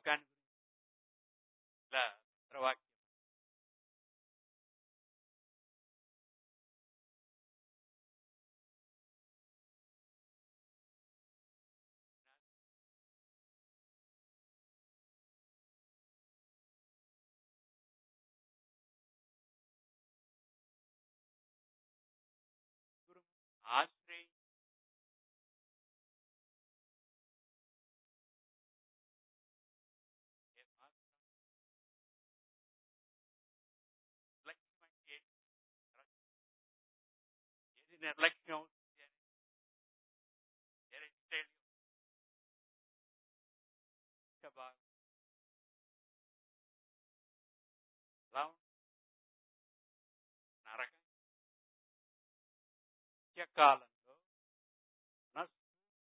లోకాన్ని ఇలా మంత్రవాక్యం గురు ఆశ్రయి నిర్లక్ష్యం అంటే ఏంటి? ఏది నిర్లక్ష్యం అవుతుంది అని ఏదైతే ఇంకా బాగా ఎలా ఉంటుంది? నరకం కాలంలో మనస్సు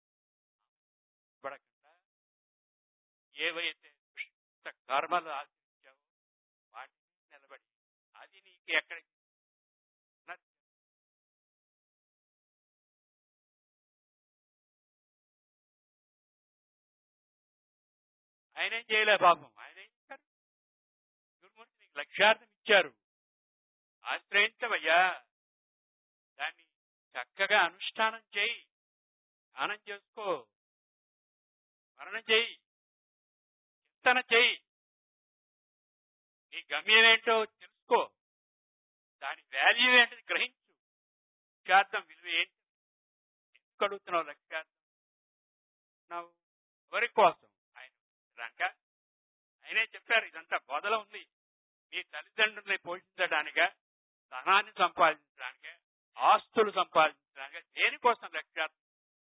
పడకుండా ఏవైతే దుష్ట కర్మలు ఆచరించావో వాటి మీద నిలబడి అది నీకు ఎక్కడికి నచ్చ- ఆయన ఏం చేయలే పాపం ఆయన ఏం చేశారు గురుమూర్తి నీకు లక్ష్యార్థం ఇచ్చారు ఆశ్రయించవయ్యా దాన్ని చక్కగా అనుష్ఠానం చేయి ధ్యానం చేసుకో మరణం చేయి చింతన చేయి నీ గమ్యం ఏంటో తెలుసుకో దాని వాల్యూ ఏంటో గ్రహించు లక్ష్యార్థం విలువ ఏంటి ఎందుకు అడుగుతున్నావు లక్ష్యార్థం నువ్వు ఎవరి కోసం ఆయన రాక ఆయనే చెప్పారు ఇదంతా బోధలో ఉంది మీ తల్లిదండ్రుల్ని పోషించడానిక ధనాన్ని సంపాదించడానిక ఆస్తులు సంపాదించడానిక దేనికోసం లక్ష్యార్థం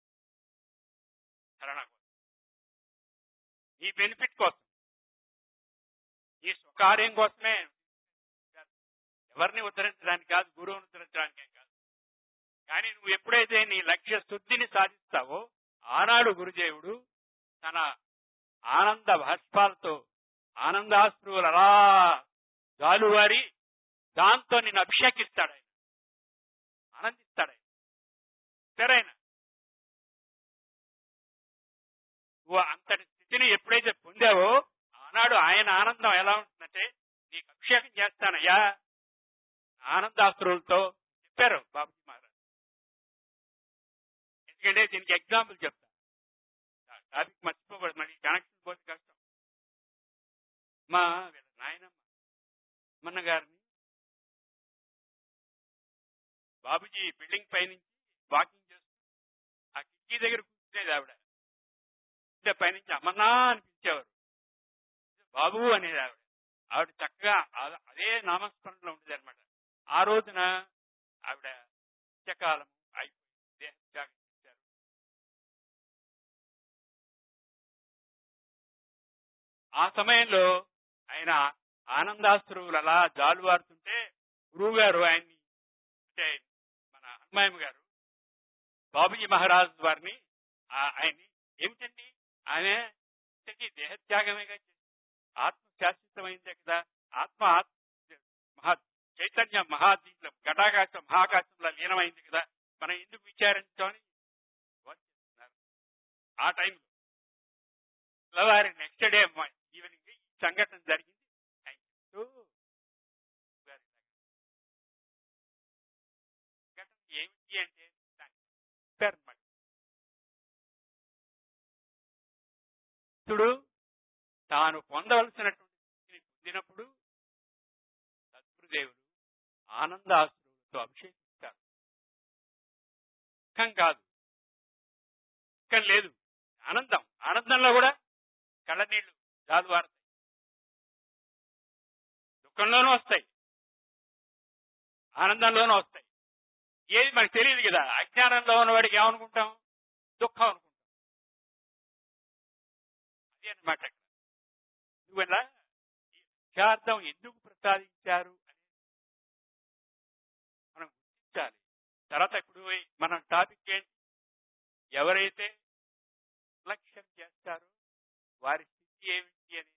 కరణ కోసం నీ బెనిఫిట్ కోసం నీ స్వకార్యం కోసమే ఎవరిని ఉద్ధరించడానికి కాదు గురువుని ఉద్ధరించడానికే కాదు కానీ నువ్వు ఎప్పుడైతే నీ లక్ష్య శుద్ధిని సాధిస్తావో ఆనాడు గురుదేవుడు తన ఆనంద భాష్పాలతో ఆనందాశ్రువులు అలా గాలువారి దాంతో నిన్ను అభిషేకిస్తాడు ఆయన ఆనందిస్తాడు ఆయన సరైన నువ్వు అంతటి స్థితిని ఎప్పుడైతే పొందావో ఆనాడు ఆయన ఆనందం ఎలా ఉంటుందంటే నీకు అభిషేకం చేస్తానయ్యా ఆనందాశ్రువులతో చెప్పారు బాబుజీ మహారాజ్ ఎందుకంటే దీనికి ఎగ్జాంపుల్ చెప్తా టాపిక్ మర్చిపోకూడదు మళ్ళీ కనెక్షన్ పోతే కష్టం మా వీళ్ళ నాయనమ్మ అమ్మన్న గారిని బాబుజీ బిల్డింగ్ పై నుంచి వాకింగ్ చేస్తూ ఆ కిటికీ దగ్గర కూర్చునేది ఆవిడ అంటే పైనుంచి అమ్మన్నా అని పిలిచేవారు బాబు అనేది ఆవిడ ఆవిడ చక్కగా ఆ- అదే నామస్మరణలో ఉండేది అనమాట ఆ రోజున ఆవిడ నిత్యకాలం అయిపోయింది దేహత్యాగం చేశారు ఆ సమయంలో ఆయన ఆనందాశ్రువులు అలా జాలువారుతుంటే గురువు గారు ఆయన్ని అంటే మన హనుమాయమ్మ గారు బాబుజీ మహారాజ్ వారిని ఆ- ఆయన్ని ఏమిటండి ఆమె ఇంతకీ దేహత్యాగమేగా చేసింది. ఆత్మ శాశ్వతమైందే కదా ఆత్మ ఆత్మ మహా చైతన్య మహాదీంట్లో ఘటాకాశ మహాకాశంలో లీనమైంది కదా మనం ఎందుకు విచారించామని వర్ణిస్తున్నారు. ఆ టైంలో తెల్లవారి నెక్స్ట్ డే ఈవినింగ్ ఈ సంఘటన జరిగింది ఆయన చెప్తూ గారి సంఘటన ఏమిటి అంటే దాన్ని చెప్పారన్నమాట భక్తుడు తాను పొందవలసినటువంటి స్థితిని పొందినప్పుడు సద్గురుదేవుడు ఆనందాశ్రువులతో అభిషేకిస్తారు దుఃఖం కాదు దుఃఖం లేదు ఆనందం ఆనందంలో కూడా కళ్ళ నీళ్లు జాలువారుతాయి దుఃఖంలోనూ వస్తాయి ఆనందంలోనూ వస్తాయి ఏది మనకు తెలియదు కదా అజ్ఞానంలో ఉన్నవాడికి ఏమనుకుంటాం దుఃఖం అనుకుంటాం అదే అనమాట నువ్వెలా ఈ లక్ష్యార్థం ఎందుకు ప్రసాదించారు అని మనం గుర్తించాలి తర్వాత ఇప్పుడు మన టాపిక్ ఏంటి ఎవరైతే నిర్లక్ష్యం చేస్తారో వారి స్థితి ఏమిటి అని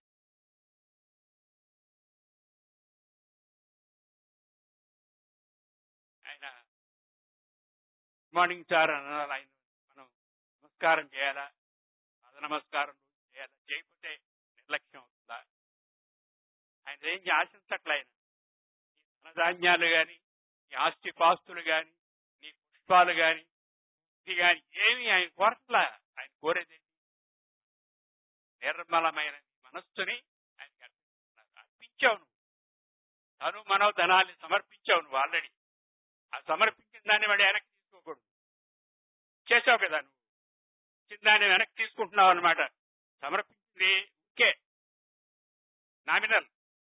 ఆయన గుడ్ మార్నింగ్ సార్ అనాలి ఆయన మనం నమస్కారం చేయాలా పాద నమస్కారం చేయాలా చేయకపోతే నిర్లక్ష్యం అవుతుందా ఆయన ఏం ఆశించట్లే ఆయన నీ ధనధాన్యాలు గాని నీ ఆస్తి పాస్తులు గాని నీ పుష్పాలు గాని ఇది గాని ఏమి ఆయన కోరట్లా ఆయన కోరేది ఏంటి? నిర్మలమైన నీ మనస్సుని ఆయనకి అర్పిస్తున్నారు అర్పించావు నువ్వు తను మనో ధనాన్ని సమర్పించావు నువ్వు ఆల్రెడీ ఆ సమర్పించిన దాన్ని వాడు వెనక్కి తీసుకోకూడదు చేసావు కదా నువ్వు ఇచ్చిన దాన్ని వెనక్కి తీసుకుంటున్నావు అనమాట సమర్పించింది ఓకే నామినల్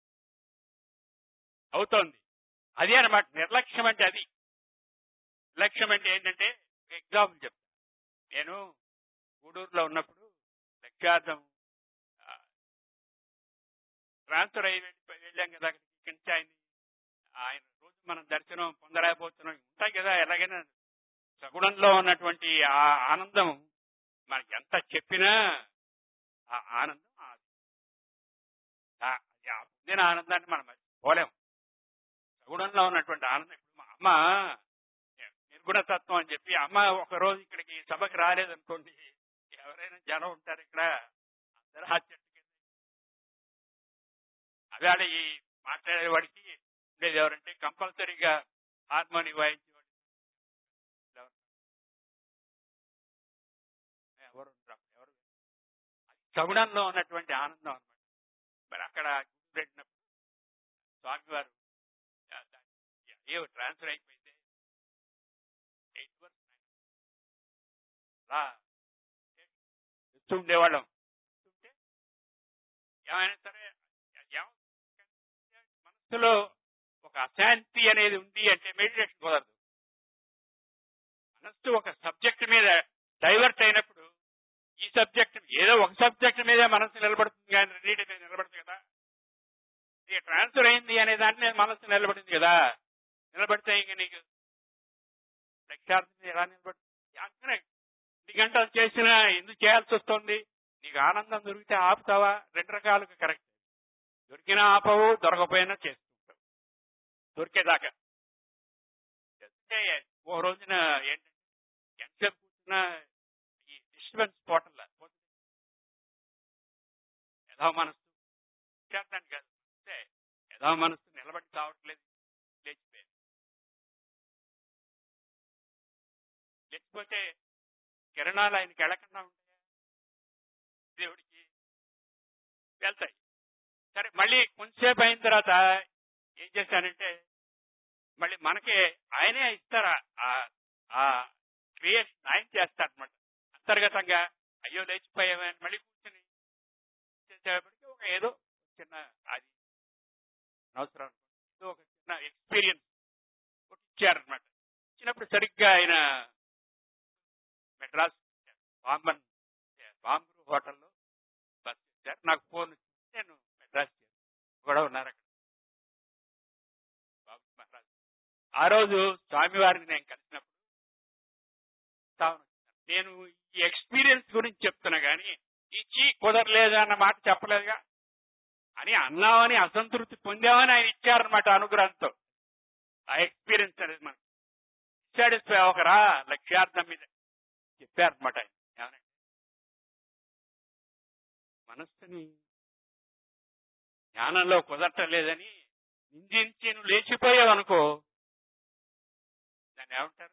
అవుతోంది అదే అనమాట నిర్లక్ష్యం అంటే అది నిర్లక్ష్యం అంటే ఏంటంటే ఎగ్జాంపుల్ చెప్తాను నేను గూడూరులో ఉన్నప్పుడు లక్ష్యార్థం ఆ, ట్రాన్స్ఫర్ అయ్యి వెళ్ళి వెళ్ళాం కదా అక్కడికి ఇక్కడి నుంచి ఆయన ఆయన రోజు మనం దర్శనం పొందలేకపోతున్నాం ఉంటాయి కదా ఎలాగైనా సగుణంలో ఉన్నటువంటి ఆ ఆనందం మనకి ఎంత చెప్పినా ఆ ఆనందం ఆ- ఆ- ఆ పొందిన ఆనందాన్ని మనం పోలేం సగుణంలో ఉన్నటువంటి ఆనందం ఇప్పుడు మా అమ్మ నిర్గుణతత్వం అని చెప్పి అమ్మ ఒక రోజు ఇక్కడికి సభకి రాలేదనుకోండి ఎవరైనా జనం ఉంటారు ఇక్కడ అందరూ ఆ చెట్టు కింద అవేళ ఈ మాట్లాడేవాడికి ఉండేది ఎవరంటే కంపల్సరీగా హార్మోని వాయించేవాడు ఎవరు? ఎవరు ఉండరు. ఎవరు అది సగుణంలో ఉన్నటువంటి ఆనందం అన్నమాట మరి అక్కడ పెట్టినప్పుడు స్వామివారు ఆ, దాన్ని ఏవో ట్రాన్స్ఫర్ అయిపోయింది ఎయిట్ వర్క్ అలా ఇస్తూ ఉండేవాళ్ళం ఇస్తుంటే ఏమైనా సరే ఏమ- మనసులో ఒక అశాంతి అనేది ఉంది అంటే మెడిటేషన్ కుదరదు మనస్సు ఒక సబ్జెక్ట్ మీద డైవర్ట్ అయినప్పుడు ఈ సబ్జెక్ట్ ఏదో ఒక సబ్జెక్ట్ మీదే మనసు నిలబడుతుంది కానీ రెండింటి మీద నిలబడుతుంది కదా ఇక ట్రాన్స్ఫర్ అయింది అనే దాని మీద మనసు నిలబడింది కదా నిలబడితే ఇంక నీకు లక్ష్యార్థం మీద ఎలా నిలబడుతుంది అంతనే ఎన్ని గంటలు చేసినా ఎందుకు చేయాల్సి వస్తుంది నీకు ఆనందం దొరికితే ఆపుతావా రెండు రకాలుగా కరెక్ట్ దొరికినా ఆపవు దొరకపోయినా చేస్తుంటావు దొరికేదాకా అంటే ఓ రోజున ఏంటంటే ఎంతసేపు కూర్చున్నా ఈ డిస్టర్బెన్స్ పోవటంలా యథా మనస్సు చేస్తాను కాదు అంటే యథా మనస్సు నిలబడి కావట్లేదు లేచిపోయింది లేచిపోతే కిరణాలు ఆయనకి వెళ్ళకుండా ఉంటాయా దేవుడికి వెళ్తాయి సరే మళ్ళీ కొంతసేపు అయిన తర్వాత ఏం చేశానంటే మళ్ళీ మనకే ఆయనే ఇస్తారా ఆ- ఆ క్రియేషన్ ఆయన చేస్తారనమాట అంతర్గతంగా అయ్యో లేచిపోయామని మళ్ళీ కూర్చొని చేసేటప్పటికి ఒక ఏదో చిన్న అది అవసరం ఏదో ఒక చిన్న ఎక్స్పీరియన్స్ ఇచ్చారనమాట ఇచ్చినప్పుడు సరిగ్గా ఆయన మెడ్రాస్ బాంబన్ బాంబు హోటల్లో బస్ ఇచ్చారు నాకు ఫోన్ వచ్చింది నేను మెడ్రాస్ చేశాను కూడా ఉన్నారు అక్కడ బాబు మహారాజ్ ఆ రోజు స్వామివారిని నేను కలిసినప్పుడు తాను నేను ఈ ఎక్స్పీరియన్స్ గురించి చెప్తున్నా గానీ ఇచ్చి కుదరలేదు అన్న మాట చెప్పలేదుగా అని అన్నామని అసంతృప్తి పొందామని ఆయన ఇచ్చారనమాట అనుగ్రహంతో ఆ ఎక్స్పీరియన్స్ అనేది మనకు సాటిస్ఫై ఒకరా లక్ష్యార్థం మీద చెప్పారనమాట ఆయన ఏమనంటే మనస్సుని జ్ఞానంలో కుదరటలేదని నిందించి నువ్వు లేచిపోయావు అనుకో దాన్ని ఏమంటారు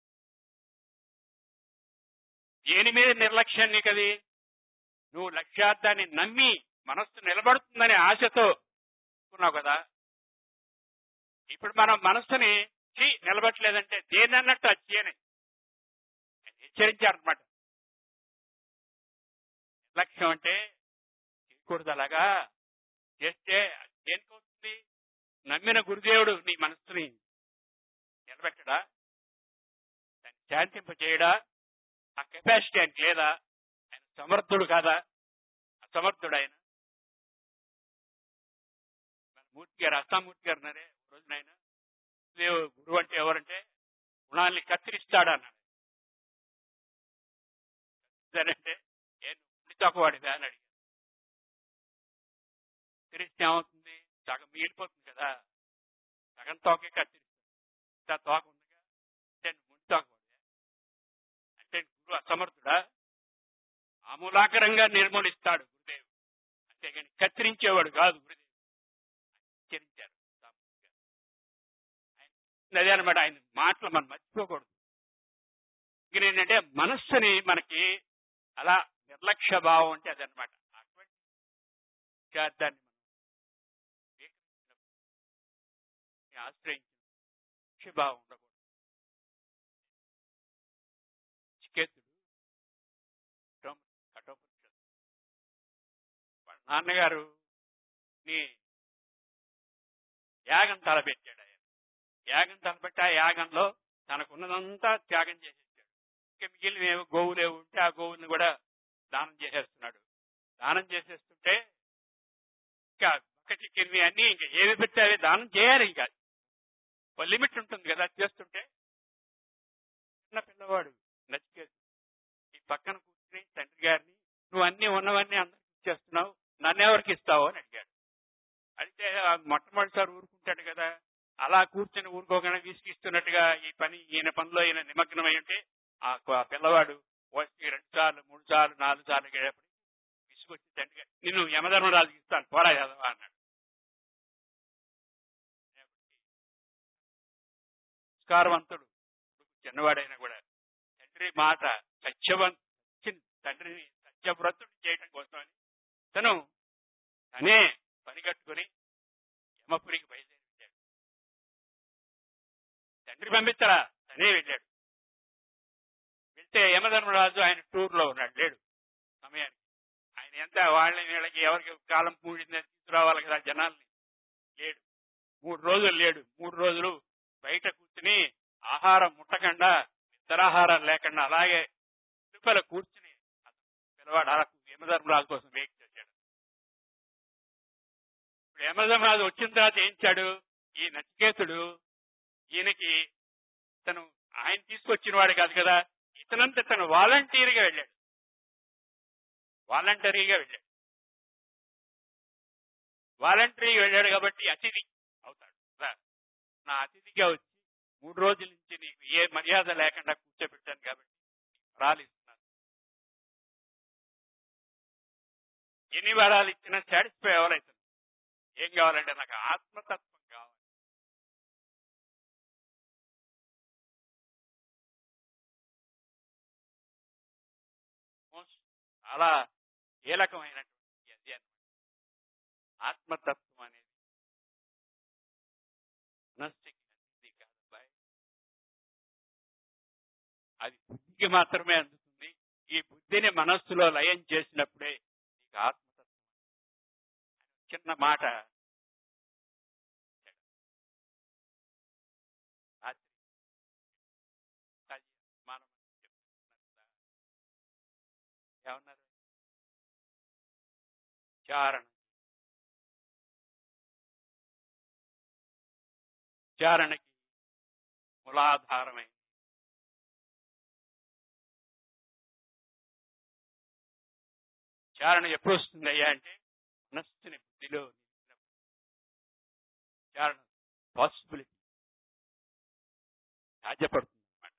దేని మీద నిర్లక్ష్యం నీకు అది నువ్వు లక్ష్యార్థాన్ని నమ్మి మనస్సు నిలబడుతుందనే ఆశతో అనుకున్నావు కదా ఇప్పుడు మనం మనస్సుని చీ నిలబట్టలేదంటే దేని అన్నట్టు అది చేయని హెచ్చరించారనమాట నిర్లక్ష్యం అంటే చేయకూడదు అలాగా చేస్తే అది దేనికవుతుంది నమ్మిన గురుదేవుడు నీ మనస్సుని నిలబెట్టడా దాన్ని శాంతింప చేయడా ఆ కెపాసిటీ ఆయనకి లేదా ఆయన సమర్థుడు కాదా అసమర్థుడు ఆయన మన మూర్తి గారు అస్సామూర్తి గారు అన్నారే ఒక రోజున ఆయన గురుదేవు గురువు అంటే ఎవరంటే గుణాల్ని కత్తిరిస్తాడు అన్నాడు అంటే ఏ నువ్వు తక్కువాడివే అని అడిగాను కత్తిరిస్తే ఏమవుతుంది సగం మిగిలిపోతుంది కదా సగం తోకే కత్తిరిస్తుంది ఇంకా తోక ఉందిగా అంటే నువ్వు ముందు తోకవాడివే అంటే గురువు అసమర్థుడా ఆమూలాకరంగా నిర్మూలిస్తాడు గురుదేవుడు అంతేగాని కత్తిరించేవాడు కాదు గురుదేవుడు హెచ్చరించారు ఆయన అదే అనమాట ఆయన మాటలు మనం మర్చిపోకూడదు ఇంకా ఏంటంటే మనస్సుని మనకి అలా నిర్లక్ష్య భావం అంటే అదనమాట అటువంటి విషాదాన్ని మనం స్వీకరించినప్పుడు ఆశ్రయించిన లక్ష్యభావం ఉండకూడదు చికేతుడు కఠోపనిషత్తు వాళ్ళ నాన్నగారు నీ యాగం తలపెట్టాడు ఆయన యాగం తలపెట్టి ఆ యాగంలో తనకున్నదంతా త్యాగం చేసేసాడు ఇంకా మిగిలిన ఏవో గోవులు ఏవి ఉంటే ఆ గోవుల్ని కూడా దానం చేసేస్తున్నాడు దానం చేసేస్తుంటే ఇంకా ఒక చికెన్వి అన్ని ఇంకా ఏవి పెడితే అవి దానం చేయాలి ఇంకా ఒక లిమిట్ ఉంటుంది కదా చేస్తుంటే చిన్న పిల్లవాడు నచ్చికేది ఈ పక్కన కూర్చుని తండ్రి గారిని నువ్వు అన్ని ఉన్నవన్నీ అందరికి ఇచ్చేస్తున్నావు నన్ను ఎవరికి ఇస్తావు అని అడిగాడు అడిగితే ఆ మొట్టమొదటిసారి ఊరుకుంటాడు కదా అలా కూర్చొని ఊరుకోగానే విసిగిస్తున్నట్టుగా ఈ పని ఈయన పనిలో ఈయన నిమగ్నమై ఉంటే ఆ కు- పిల్లవాడు వచ్చి రెండు సార్లు మూడు సార్లు నాలుగు సార్లు గడపడి విసుగొచ్చి తండ్రి నిన్ను యమధర్మరాజుకి ఇస్తాను పోరా యాదవ అన్నాడు సంస్కారవంతుడు చిన్నవాడైనా కూడా తండ్రి మాట సత్యవం తండ్రిని సత్యవ్రతుడు చేయటం కోసమని తను తనే పనిగట్టుకుని యమపురికి బయలుదేరి వెళ్ళాడు తండ్రి పంపించరా తనే వెళ్ళాడు వెళ్తే యమధర్మరాజు ఆయన టూర్ లో ఉన్నాడు లేడు సమయానికి ఆయన ఎంత వాళ్ళని వీళ్ళకి ఎవరికి కాలం పూడిందని తీసుకురావాలి కదా జనాల్ని లేడు మూడు రోజులు లేడు మూడు రోజులు బయట కూర్చుని ఆహారం ముట్టకుండా నిద్రాహారం లేకుండా అలాగే తిరుపల కూర్చుని అతను పిల్లవాడు అలా యమధర్మరాజు కోసం వెయిట్ చేశాడు ఇప్పుడు యమధర్మరాజు వచ్చిన తర్వాత ఏం చేశాడు ఈ నచికేతుడు ఈయనకి తను ఆయన తీసుకొచ్చిన వాడు కాదు కదా ఇతనంత తను వాలంటీర్గా వెళ్ళాడు వాలంటరీగా వెళ్ళాడు వాలంటరీగా వెళ్ళాడు కాబట్టి అతిథి అవుతాడు కదా. నా అతిథిగా వచ్చి మూడు రోజుల నుంచి నీకు ఏ మర్యాద లేకుండా కూర్చోబెట్టాను కాబట్టి నీకు వరాలు ఇస్తున్నాను ఎన్ని వరాలు ఇచ్చినా సాటిస్ఫై అవ్వలేదు ఏం కావాలంటే నాకు ఆత్మతత్వం కావాలి మోస్ట్ చాలా కీలకమైనటువంటి అది అన్నమాట ఆత్మతత్వం అనేది మనస్సుకి అంది కాదు అది బుద్ధికి మాత్రమే అందుతుంది ఈ బుద్ధిని మనస్సులో లయం చేసినప్పుడే నీకు ఆత్మతత్వం చిన్న మాట రాత్రి మానవ ఏమన్నారు చారణ చారణకి మూలాధారమైంది చారణ ఎప్పుడు వస్తుంది అయ్యా అంటే మనస్సుని బుద్ధిలో నిలిపినప్పుడు. చారణ పాసిబిలిటీ సాధ్యపడుతుంది అన్నమాట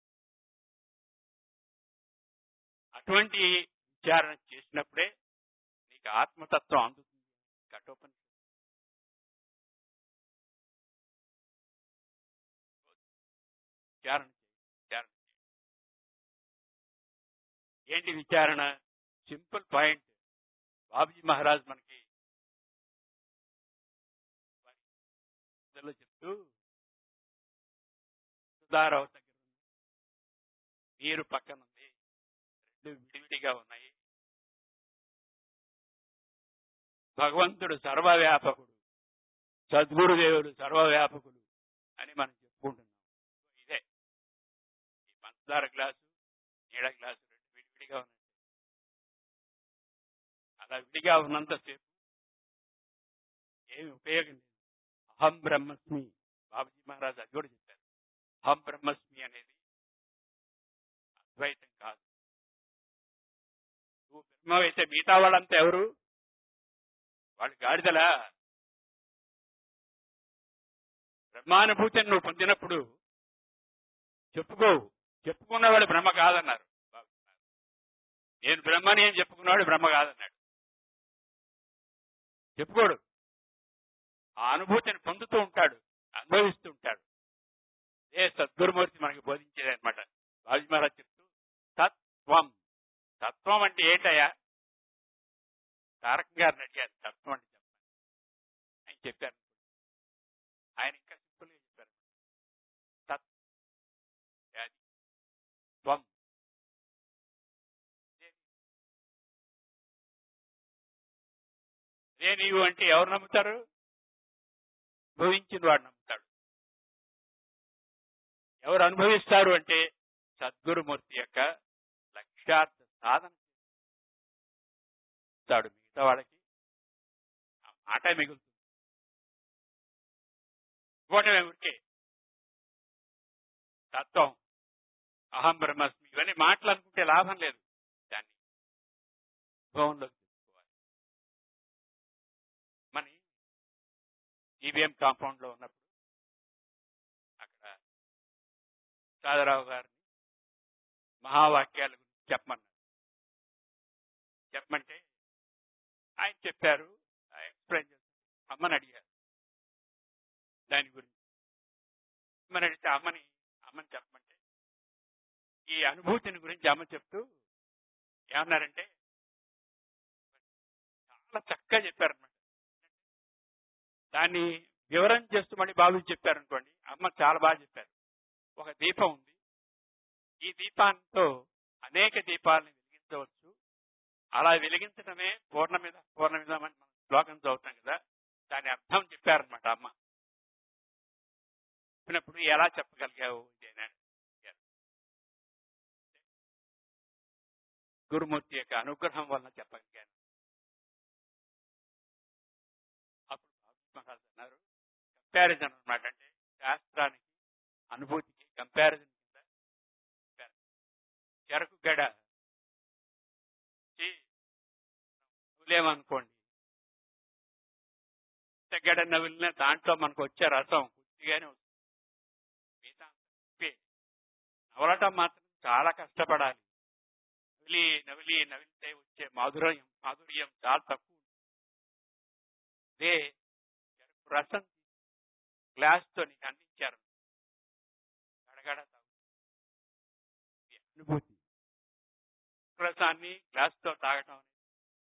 అటువంటి విచారణ చేసినప్పుడే నీకు ఆత్మతత్వం అందుతుంది కఠోపని విచారణ చేయి విచారణ చేయి ఏంటి విచారణ సింపుల్ పాయింట్ బాబుజీ మహారాజ్ మనకి ఇందులో చెప్తూ సుధారావు దగ్గర ఉంది. నీరు పక్కన ఉంది రెండు విడివిడిగా ఉన్నాయి భగవంతుడు సర్వవ్యాపకుడు సద్గురుదేవుడు సర్వవ్యాపకుడు అని మనం చెప్పుకుంటున్నాం ఇదే ఈ పంచదార గ్లాసు నీడ గ్లాసు రెండు విడివిడిగా ఉన్నాయి అలా విడిగా ఉన్నంతసేపు ఏమి ఉపయోగం లేదు అహం బ్రహ్మస్మి బాబుజీ మహారాజ్ అది కూడా చెప్పారు అహం బ్రహ్మస్మి అనేది అద్వైతం కాదు నువ్వు బ్రహ్మవైతే మిగతా వాళ్ళంతా ఎవరు వాళ్ళు గాడిదలా బ్రహ్మానుభూతిని నువ్వు పొందినప్పుడు చెప్పుకోవు చెప్పుకున్నవాడు బ్రహ్మ కాదన్నారు నేను బ్రహ్మని అని చెప్పుకున్నవాడు బ్రహ్మ కాదన్నాడు చెప్పుకోడు ఆ అనుభూతిని పొందుతూ ఉంటాడు అనుభవిస్తూ ఉంటాడు ఏ సద్గురుమూర్తి మనకి బోధించేది అనమాట బాబీ మహారాజ్ చెప్తూ తత్వం తత్వం అంటే ఏంటయ్యా తారక గారిని అడిగారు తత్వం అంటే చెప్పండి ఆయన చెప్పారు ఆయన ఇంకా సింపుల్ గా చెప్పారు తత్ అది త్వం అదే నీవు అంటే ఎవరు నమ్ముతారు అనుభవించిన వాడు నమ్ముతాడు ఎవరు అనుభవిస్తారు అంటే సద్గురుమూర్తి యొక్క లక్ష్యార్థ సాధన చేస్తాడు మిగతా వాళ్ళకి ఆ మాట మిగులుతుంది ఇవ్వటమే ఊరికే తత్వం అహం బ్రహ్మస్మి ఇవన్నీ మాటలు అనుకుంటే లాభం లేదు దాన్ని అనుభవంలోకి తెచ్చుకోవాలి మన ఈవీఎం కాంపౌండ్ లో ఉన్నప్పుడు అక్కడ సాదరావు గారిని మహావాక్యాల గురించి చెప్పమన్నారు చెప్పమంటే ఆయన చెప్పారు ఎక్స్ప్లెయిన్ చేస్తారు అమ్మని అడిగారు దాని గురించి అమ్మని అడిగితే అమ్మని అమ్మని చెప్పమంటే ఈ అనుభూతిని గురించి అమ్మ చెప్తూ ఏమన్నారంటే చాలా చక్కగా చెప్పారనమాట దాన్ని వివరణ చేస్తూ మళ్ళీ బాబు చెప్పారనుకోండి అమ్మ చాలా బాగా చెప్పారు ఒక దీపం ఉంది ఈ దీపాంతో అనేక దీపాలను వెలిగించవచ్చు అలా వెలిగించడమే పూర్ణ మీద పూర్ణ మీద అని మనం శ్లోకం చదువుతాం కదా దాని అర్థం చెప్పారనమాట అమ్మ చెప్పినప్పుడు ఎలా చెప్పగలిగావు ఇదేనా అడిగారు. గురుమూర్తి యొక్క అనుగ్రహం వలన చెప్పగలిగాను అప్పుడు బాబు మహారాజ్ అన్నారు కంపారిజన్ అన్నమాట అంటే శాస్త్రానికి అనుభూతికి కంపారిజన్ కింద చెప్పారు. చెరకు గడ ఇచ్చి నవ్వులేమనుకోండి గడ నవ్వులిన దాంట్లో మనకు వచ్చే రసం కొద్దిగానే వస్తుంది మిగతా అంతా ఉప్పే. నవలటం మాత్రం చాలా కష్టపడాలి నవిలి నవిలి నవిలితే వచ్చే మాధుర్యం మాధుర్యం చాలా తక్కువ అదే చెరకు రసం గ్లాస్ తో నీకు అందించారు గడగడ తాగు ఇది అనుభూతి రసాన్ని గ్లాస్ తో తాగటం అనేది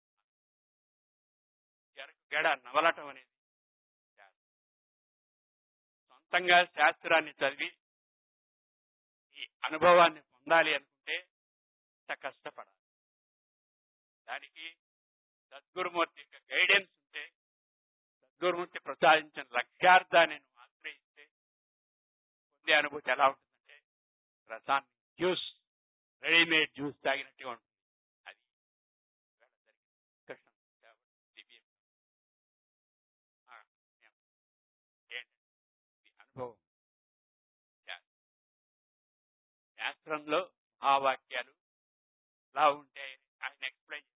చెరకు గడ నవలటం అనేది శాస్త్రం. సొంతంగా శాస్త్రాన్ని చదివి ఈ అనుభవాన్ని పొందాలి అనుకుంటే ఇంత కష్టపడాలి దానికి సద్గురుమూర్తి యొక్క గైడెన్స్ ఉంటే సద్గురుమూర్తి ప్రసాదించిన లక్ష్యార్థాన్ని నువ్వు ఆశ్రయిస్తే పొందే అనుభూతి ఎలా ఉంటుందంటే రసాన్ని జ్యూస్ రెడీమేడ్ జ్యూస్ తాగినట్టుగా ఉంటుంది అది ఇవాళ జరిగిన discussion కాబట్టి దివ్యం. ఆ, ఏం- ఏంటంటే ఇది అనుభవం శాస్త్రం. శాస్త్రంలో ఆ వాక్యాలు ఎలా ఉంటాయని ఆయన ఎక్స్ప్లెయిన్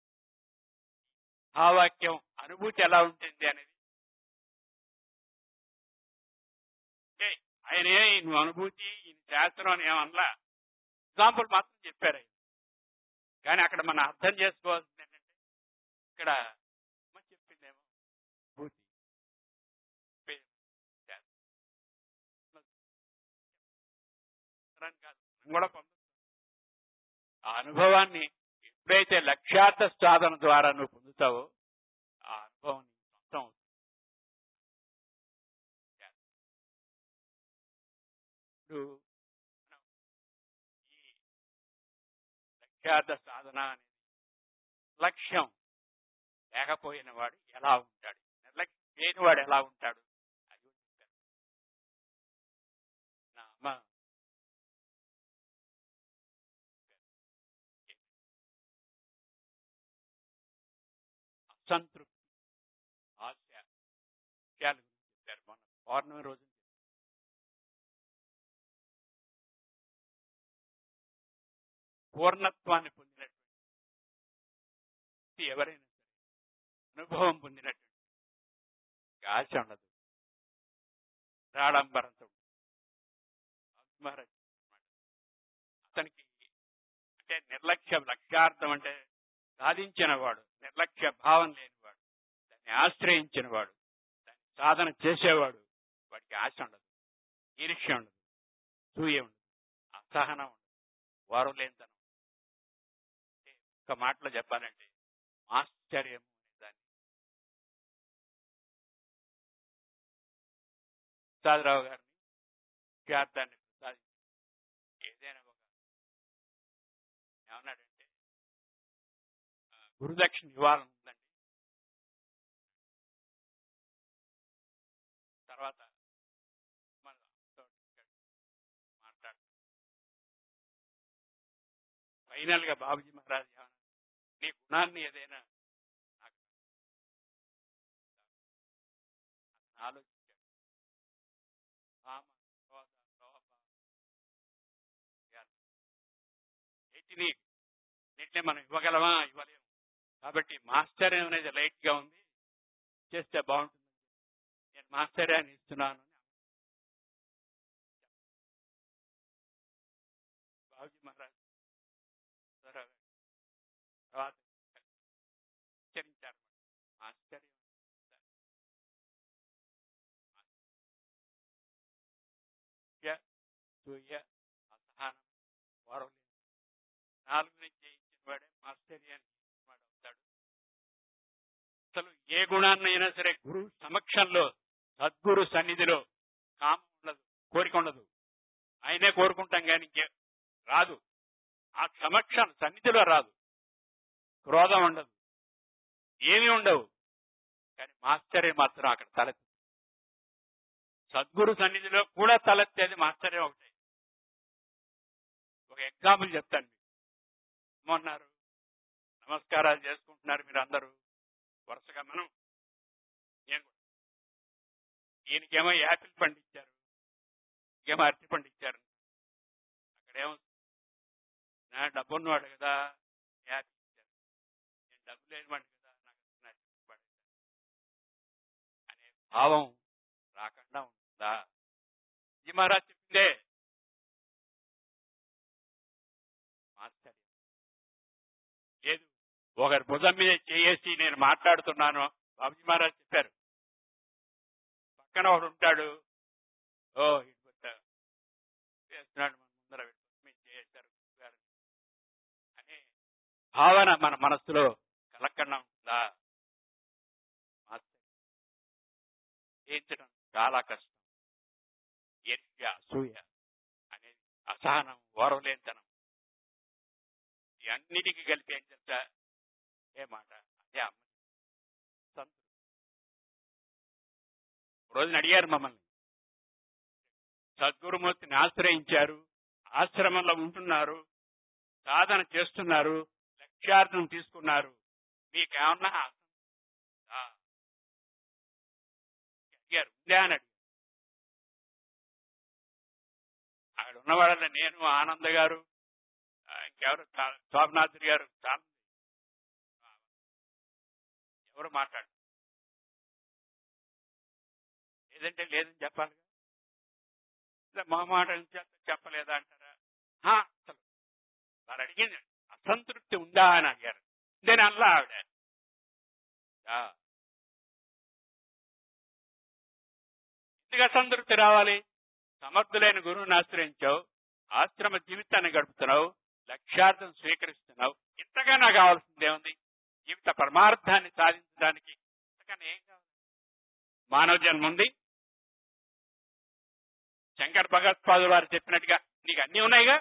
ఆ వాక్యం అనుభూతి ఎలా ఉంటుంది అనేది అంటే ఆయనే నువ్వు అనుభూతి ఈ శాస్త్రం అని ఏమనలా ఎగ్జాంపుల్ మాత్రం చెప్పారు ఆయన కానీ అక్కడ మనం అర్థం చేసుకోవాల్సింది ఏంటంటే ఇక్కడ అమ్మ చెప్పిందేమో అనుభూతి చెప్పేది శాస్త్రం. శాస్త్రాన్ని కాదు మనం కూడా పొందొచ్చు ఆ అనుభవాన్ని ఎప్పుడైతే లక్ష్యార్థ సాధన ద్వారా నువ్వు పొందుతావో ఆ అనుభవం నీ సొంతం అవుతుంది. ఇప్పుడు మనం ఈ లక్ష్యార్థ సాధన అనేది లక్ష్యం లేకపోయిన వాడు ఎలా ఉంటాడు నిర్లక్ష్యం లేని వాడు ఎలా ఉంటాడు అది కూడా చెప్పారు నా అమ్మ అసంతృప్తి ఆశ విషయాల గురించి చెప్పారు మొన్న పౌర్ణమి రోజు పూర్ణత్వాన్ని పొందినటువంటి వ్యక్తి ఎవరైనా సరే అనుభవం పొందినటువంటి ఆశ ఉండదు రాడంబరంతో ఉంటుంది. ఆత్మహత్య అన్నమాట. అతనికి అంటే నిర్లక్ష్య లక్ష్యార్థం అంటే సాధించిన వాడు నిర్లక్ష్య భావం లేనివాడు దాన్ని దాన్ని ఆశ్రయించిన వాడు దాన్ని సాధన చేసేవాడు వాడికి ఆశ ఉండదు ఈర్ష్య ఉండదు సూయ ఉండదు అసహనం ఉండదు వారు లేనితనం అంటే ఒక మాటలో చెప్పాలంటే ఆశ్చర్యం అనే దాన్ని ప్రసాదరావు గారిని విద్యార్థాన్ని ప్రసాదించి ఏదైనా ఒక ఏమన్నాడంటే ఆ, గురుదక్షిణ ఇవ్వాలని ఉందండి తర్వాత మన మాట్లాడు ఫైనల్ గా బాబుజీ మహారాజ్ ఏమన్నారు నీ గుణాన్ని ఏదైనా నాకు ఆలోచించాడు కామ, క్రోధ, లోభ, ఇవ్వాలి. వీటిని వీటిని మనం ఇవ్వగలమా ఇవ్వలేము కాబట్టి మాస్టర్ అనేది లైట్ గా ఉంది చేస్తే బాగుంటుంది నేను మాస్టర్ అని ఇస్తున్నాను అని బాబుజీ మహారాజ్ తర్వాత తర్వాత హెచ్చరించారు ఆశ్చర్యం సూయ సూయ అసహనం వరం నాలుగు నుంచి జయించిన వాడే మాస్టర్యాన్ని వాడు అవుతాడు అసలు ఏ గుణాన్నైనా సరే గురు సమక్షంలో సద్గురు సన్నిధిలో కామం ఉండదు కోరిక ఉండదు ఆయనే కోరుకుంటాం కానీ ఇంకే రాదు ఆ సమక్షం సన్నిధిలో రాదు క్రోధం ఉండదు ఏమీ ఉండవు కానీ మాస్టరే మాత్రం అక్కడ తలెత్తి సద్గురు సన్నిధిలో కూడా తలెత్తేది మాస్టరే ఒకటే ఒక ఎగ్జాంపుల్ చెప్తాను మీకు ఏమన్నారు నమస్కారాలు చేసుకుంటున్నారు మీరు అందరూ వరుసగా మనం నేను కూడా ఈయనకేమో యాపిల్ పండించారు ఇంకేమో అరటి పండించారు అక్కడేమో నా డబ్బు ఉన్నవాడు కదా యాపిల్ ఇచ్చారు నేను డబ్బు లేనివాడు కదా నాకు అరటి పడేశారు అనే భావం రాకుండా ఉంటుందా ఇది మహారాజ్ చెప్పిందే ఆశ్చర్యం లేదు ఒకరి భుజం మీద చేసి నేను మాట్లాడుతున్నాను బాబుజీ మహారాజ్ చెప్పారు పక్కన ఒకడు ఉంటాడు ఓ ఇటు పెట్ట చేస్తున్నాడు మన ముందర వీడి భుజం మీద చేశారు గారు అనే భావన మన మనస్సులో కలక్కకుండా ఉంటుందా ఆశ్చర్యం. జయించడం చాలా కష్టం ఈర్ష్య అసూయ అనేది అసహనం ఓరవలేనితనం ఈ అన్నిటికీ కలిపి ఏం చెప్తా ఏ మాట అదే అమ్మ సంతృప్తి ఒక రోజున అడిగారు మమ్మల్ని సద్గురుమూర్తిని ఆశ్రయించారు ఆశ్రమంలో ఉంటున్నారు సాధన చేస్తున్నారు లక్ష్యార్థం తీసుకున్నారు మీకేమన్నా ఆ, అడిగారు ఉందా అని అడిగారు అక్కడ ఉన్న వాళ్ళ నేను ఆనంద్ గారు ఆ, ఇంకెవరు తా- శోభనాథుడి గారు చాలా ఆ, ఎవరు మాట్లాడు లేదంటే లేదని చెప్పాలి మా మాట చెప్పలేదా అంటారా హా, అసలు వారు అడిగింది అసంతృప్తి ఉందా అని అడిగారు నేను అల్లా ఆవిడ ఆ. ఎందుకు అసంతృప్తి రావాలి సమర్థులైన గురువుని ఆశ్రయించావు ఆశ్రమ జీవితాన్ని గడుపుతున్నావు లక్ష్యార్థం స్వీకరిస్తున్నావు ఇంతకన్నా కావాల్సింది ఏముంది జీవిత పరమార్థాన్ని సాధించడానికి ఇంతకన్నా ఏం కావాలి మానవ జన్మ ఉంది శంకర్ భగవత్పాదులు వారు చెప్పినట్టుగా నీకు అన్ని ఉన్నాయిగా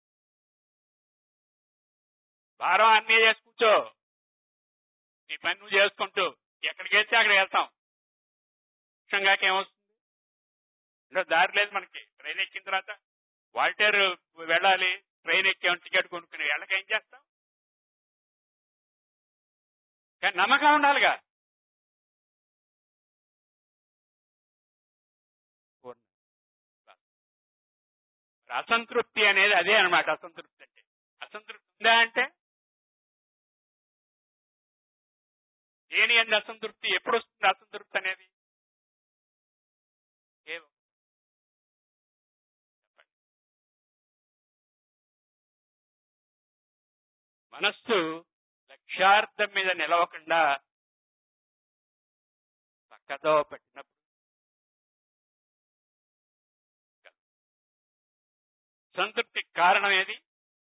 భారం అన్నీ చేసి కూర్చో నీ పని నువ్వు చేసుకుంటూ ఎక్కడికి వెళ్తే అక్కడికి వెళ్తాం లక్ష్యంగాక ఏమొస్తుంది ఇంట్లో దారి లేదు మనకి ట్రైన్ ఎక్కిన తర్వాత వాల్టేర్ వెళ్ళాలి ట్రైన్ ఎక్కాం టికెట్ కొనుక్కుని వెళ్ళక ఏం చేస్తాం కానీ నమ్మకం ఉండాలిగా పూర్ణ. మరి అసంతృప్తి అనేది అదే అన్నమాట అసంతృప్తి అంటే అసంతృప్తి ఉందా అంటే దేని అంది అసంతృప్తి ఎప్పుడు వస్తుంది అసంతృప్తి అనేది ఏ చెప్పండి మనస్సు లక్ష్యార్థం మీద నిలవకుండా పక్కదో పెట్టినప్పుడు సంతృప్తికి కారణం ఏది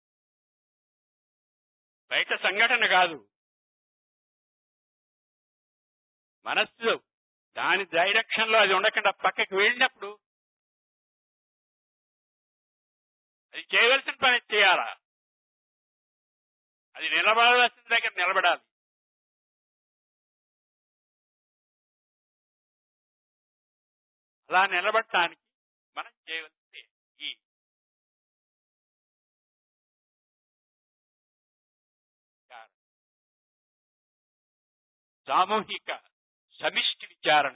బయట సంఘటన కాదు మనస్సు దాని డైరెక్షన్ లో అది ఉండకుండా పక్కకి వెళ్ళినప్పుడు అది చేయవలసిన పని చేయాలా అది నిలబడాల్సిన దగ్గర నిలబడాలి అలా నిలబడటానికి మనం చేయవలసింది ఈ విచారణ. సామూహిక సమిష్టి విచారణ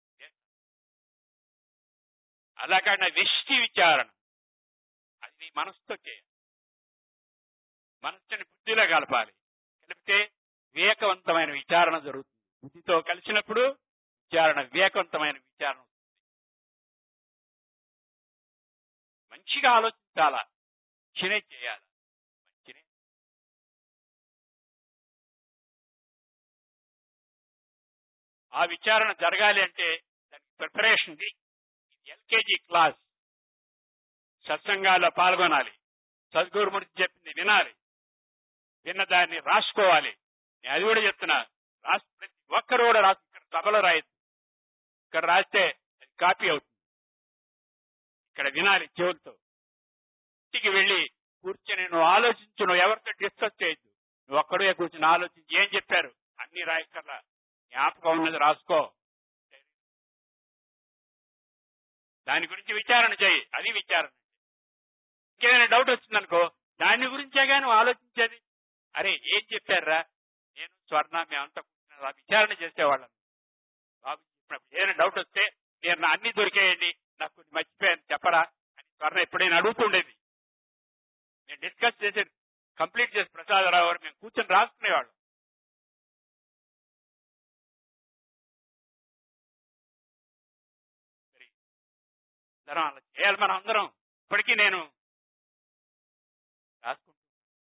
అలా కాకుండా వ్యష్టి విచారణ అది నీ మనసుతో చేయాలి మనస్సుని బుద్ధిలో కలపాలి కలిపితే వివేకవంతమైన విచారణ జరుగుతుంది బుద్ధితో కలిసినప్పుడు విచారణ వివేకవంతమైన విచారణ వస్తుంది. మంచిగా ఆలోచించాలా మంచినే చేయాలి మంచినే ఆ విచారణ జరగాలి అంటే దానికి ప్రిపరేషన్ ది ఎల్కేజీ క్లాస్ సత్సంగాల్లో పాల్గొనాలి సద్గురుమూర్తి చెప్పింది వినాలి విన్న దాన్ని రాసుకోవాలి నేను అది కూడా చెప్తున్నా రాసి ప్రతి ఒక్కరు కూడా రాసి ఇక్కడ సభలో రాయద్దు ఇక్కడ రాస్తే అది కాపీ అవుతుంది ఇక్కడ వినాలి చెవులతో ఇంటికి వెళ్ళి కూర్చొని నువ్వు ఆలోచించు నువ్వు ఎవరితో డిస్కస్ చేయొద్దు నువ్వు ఒక్కడే కూర్చొని ఆలోచించి ఏం చెప్పారు అన్ని రాయక్కర్లా జ్ఞాపకం ఉన్నది రాసుకో దాని గురించి విచారణ చేయి అది విచారణ ఇంకేదైనా డౌట్ వచ్చిందనుకో దాని గురించే కానీ నువ్వు ఆలోచించేది అరే ఏం చెప్పారా నేను స్వర్ణ మేమంతా కూర్చుని అలా విచారణ చేసేవాళ్ళం బాబు చెప్పినప్పుడు ఏదైనా డౌట్ వస్తే నేను నా అన్ని దొరికేయండి నాకు కొన్ని మర్చిపోయాను చెప్పరా అని స్వర్ణ ఎప్పుడైనా అడుగుతుండేది నేను డిస్కస్ చేసి కంప్లీట్ చేసి ప్రసాదరావు గారు మేము కూర్చొని రాసుకునేవాళ్ళం అందరం అలా చేయాలి మనం అందరం ఇప్పటికీ నేను రాసుకుంటా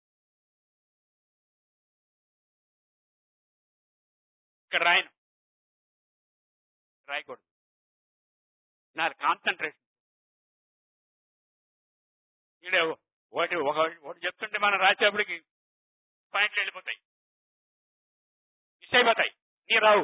ఇక్కడ రాయను రాయకూడదు నా కాన్సన్ట్రేషన్ ఈడే ఒకటి ఒక ఒకటి చెప్తుంటే మనం రాసేపటికి పాయింట్లు వెళ్ళిపోతాయి మిస్ అయిపోతాయి నీ రావు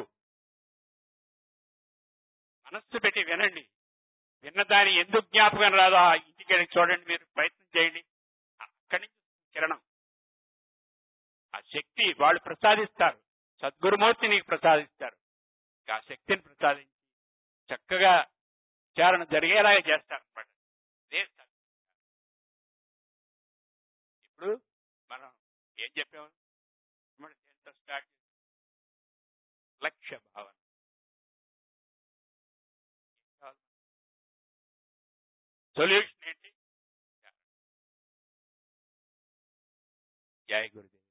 మనస్సు పెట్టి వినండి విన్న దాని ఎందుకు జ్ఞాపకం రాదో ఆ ఇంటికి వెళ్ళి చూడండి మీరు ప్రయత్నం చేయండి అక్కడి నుంచి కిరణం ఆ శక్తి వాళ్ళు ప్రసాదిస్తారు సద్గురుమూర్తి నీకు ప్రసాదిస్తారు ఆ శక్తిని ప్రసాదించి చక్కగా విచారణ జరిగేలాగా చేస్తారు అనమాట ఇప్పుడు మనం ఏం చెప్పాము మన దేంతో స్టార్ట్ లక్ష్య భావన సొల్యూషన్ ఏంటి జయ గురుదేవ్